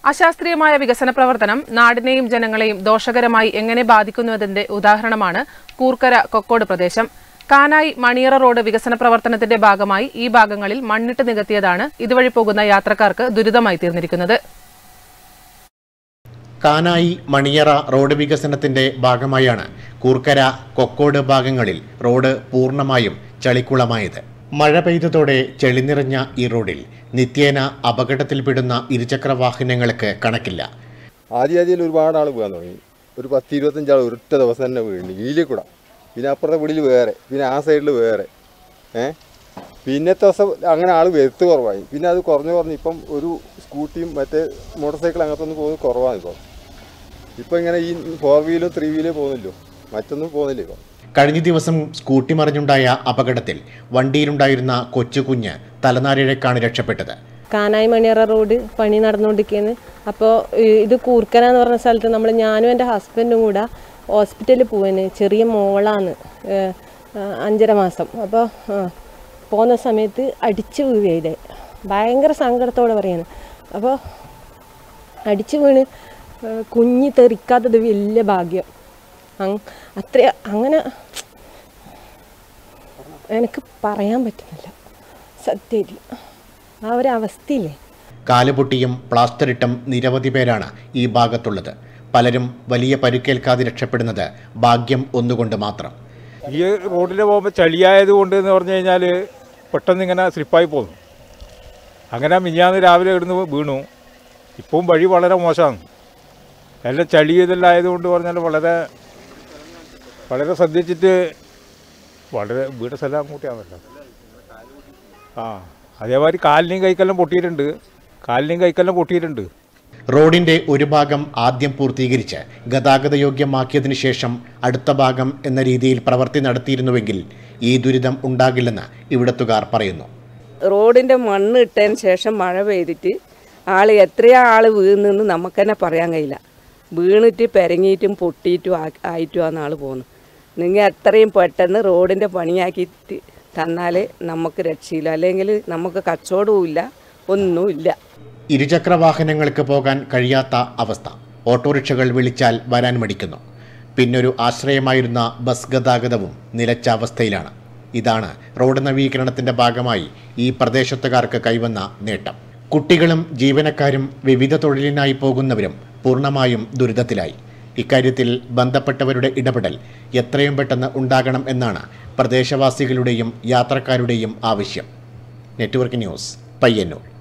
അശാസ്ത്രീയമായ വികസന പ്രവർത്തനം നാടിനെയും ജനങ്ങളെയും ദോഷകരമായി എങ്ങനെ ബാധിക്കുന്നുവെന്നതിന്റെ ഉദാഹരണമാണ് കൂർക്കര കൊക്കോട് പ്രദേശം കാനായി മണിയറ റോഡ് വികസന പ്രവർത്തനത്തിന്റെ ഭാഗമായി ഈ ഭാഗങ്ങളിൽ മണ്ണിട്ട് നികത്തിയതാണ് ഇതുവഴി പോകുന്ന യാത്രക്കാർക്ക് ദുരിതമായി തീർന്നിരിക്കുന്നത് കാനായി മണിയറ റോഡ് വികസനത്തിന്റെ ഭാഗമായാണ് കൂർക്കര കൊക്കോട് ഭാഗങ്ങളിൽ റോഡ് പൂർണ്ണമായും ചളിക്കുളമായത് മഴ പെയ്തതോടെ ചെളി നിറഞ്ഞ ഈ റോഡിൽ നിത്യേന അപകടത്തിൽപ്പെടുന്ന ഇരുചക്ര വാഹനങ്ങൾക്ക് കണക്കില്ല ആദ്യം ആദ്യം ഒരുപാട് ആൾ വീഴാൻ തുടങ്ങി ഒരു പത്ത് ഇരുപത്തഞ്ചാൾ ഒരൊറ്റ ദിവസം തന്നെ വീഴുന്നു ഈലിൽ കൂടെ പിന്നെ അപ്പുറത്തെ വീടിൽ വേറെ പിന്നെ ആ സൈഡിൽ വേറെ ഏ പിന്നത്തെ ദിവസം അങ്ങനെ ആൾ വരുത്ത് കുറവായി പിന്നെ അത് കുറഞ്ഞു കുറഞ്ഞ് ഇപ്പം ഒരു സ്കൂട്ടിയും മറ്റേ മോട്ടോർ സൈക്കിൾ അങ്ങനത്തെ ഒന്നും പോകുന്നത് കുറവാണ് ഇപ്പം ഇപ്പം ഇങ്ങനെ ഈ ഫോർ വീലും ത്രീ വീലും പോകുന്നില്ലോ മറ്റൊന്നും പോകുന്നില്ല ഇപ്പം കഴിഞ്ഞ ദിവസം സ്കൂട്ടി മറിഞ്ഞുണ്ടായ അപകടത്തിൽ വണ്ടിയിലുണ്ടായിരുന്ന കൊച്ചുകുഞ്ഞ് തലനാരിഴക്കാണ് രക്ഷപ്പെട്ടത് കാനായി മണിയറ റോഡ് പണി നടന്നുകൊണ്ടിരിക്കുകയാണ് അപ്പോൾ ഇത് കൂർക്കന എന്ന് പറഞ്ഞ സ്ഥലത്ത് നമ്മൾ ഞാനും എൻ്റെ ഹസ്ബൻഡും കൂടെ ഹോസ്പിറ്റലിൽ പോവാന് ചെറിയ മോളാണ് ഏഹ്, ആ, അഞ്ചര മാസം അപ്പോൾ പോകുന്ന സമയത്ത് അടിച്ചു വീഴുകയില്ലേ ഭയങ്കര സങ്കടത്തോടെ പറയാണ് അപ്പോൾ അടിച്ചു വീണ് ഏഹ്, കുഞ്ഞ് തെറിക്കാത്തത് വലിയ ഭാഗ്യം അങ് അത്ര അങ്ങനെ എനിക്ക് പറയാൻ പറ്റുന്നില്ല സത്യമായിട്ട് ആ ഒരു അവസ്ഥയില്ലേ കാലുപൊട്ടിയും പ്ലാസ്റ്ററിട്ടും നിരവധി പേരാണ് ഈ ഭാഗത്തുള്ളത് പലരും വലിയ പരുക്കേൽക്കാതെ രക്ഷപ്പെടുന്നത് ഭാഗ്യം ഒന്നുകൊണ്ട് മാത്രം ഈ റോഡിൽ പോകുമ്പോൾ ചളിയായത് കൊണ്ട് എന്ന് പറഞ്ഞു കഴിഞ്ഞാൽ പെട്ടെന്ന് ഇങ്ങനെ സ്ലിപ്പായി പോകുന്നു അങ്ങനെ മിഞ്ഞാന്ന് രാവിലെ ഇവിടുന്ന് വീണു ഇപ്പം വഴി വളരെ മോശമാണ് എല്ലാം ചളി ഇതെല്ലാം ആയതുകൊണ്ട് പറഞ്ഞാൽ വളരെ വളരെ ശ്രദ്ധിച്ചിട്ട് വളരെ വീട് സ്ഥലം കൂട്ടിയാണല്ലോ ആ അതേമാതിരി കാലിനെയും കൈക്കെല്ലാം പൊട്ടിയിട്ടുണ്ട് കാലിനെയും കൈക്കെല്ലാം പൊട്ടിയിട്ടുണ്ട് റോഡിന്റെ ഒരു ഭാഗം ആദ്യം പൂർത്തീകരിച്ച് ഗതാഗത യോഗ്യമാക്കിയതിനു ശേഷം അടുത്ത ഭാഗം എന്ന രീതിയിൽ പ്രവൃത്തി നടത്തിയിരുന്നുവെങ്കിൽ ഈ ദുരിതം ഉണ്ടാകില്ലെന്ന് ഇവിടത്തുകാർ പറയുന്നു റോഡിൻ്റെ മണ്ണ് ഇട്ടതിന് ശേഷം മഴ പെയ്തിട്ട് ആൾ എത്രയാ ആൾ വീണെന്ന് നമുക്ക് തന്നെ പറയാൻ കഴിയില്ല വീണിട്ട് പെരങ്ങിയിട്ടും പൊട്ടിയിട്ടും ആ- ആയിട്ടുമാണ് ആൾ പോകുന്നത് നിങ്ങൾ എത്രയും പെട്ടെന്ന് റോഡിൻ്റെ പണിയാക്കിയിട്ട് തന്നാൽ നമുക്ക് രക്ഷയില്ല അല്ലെങ്കിൽ നമുക്ക് കച്ചവടവും ഇല്ല ഒന്നുമില്ല ഇരുചക്ര വാഹനങ്ങൾക്ക് പോകാൻ കഴിയാത്ത അവസ്ഥ ഓട്ടോറിക്ഷകൾ വിളിച്ചാൽ വരാൻ മടിക്കുന്നു പിന്നൊരു ആശ്രയമായിരുന്ന ബസ് ഗതാഗതവും നിലച്ച അവസ്ഥയിലാണ് ഇതാണ് റോഡ് നവീകരണത്തിന്റെ ഭാഗമായി ഈ പ്രദേശത്തുകാർക്ക് കൈവന്ന നേട്ടം കുട്ടികളും ജീവനക്കാരും വിവിധ തൊഴിലിനായി പോകുന്നവരും പൂർണ്ണമായും ദുരിതത്തിലായി ഇക്കാര്യത്തിൽ ബന്ധപ്പെട്ടവരുടെ ഇടപെടൽ എത്രയും പെട്ടെന്ന് ഉണ്ടാകണം എന്നാണ് പ്രദേശവാസികളുടെയും യാത്രക്കാരുടെയും ആവശ്യം നെറ്റ്വർക്ക് ന്യൂസ് പയ്യന്നൂർ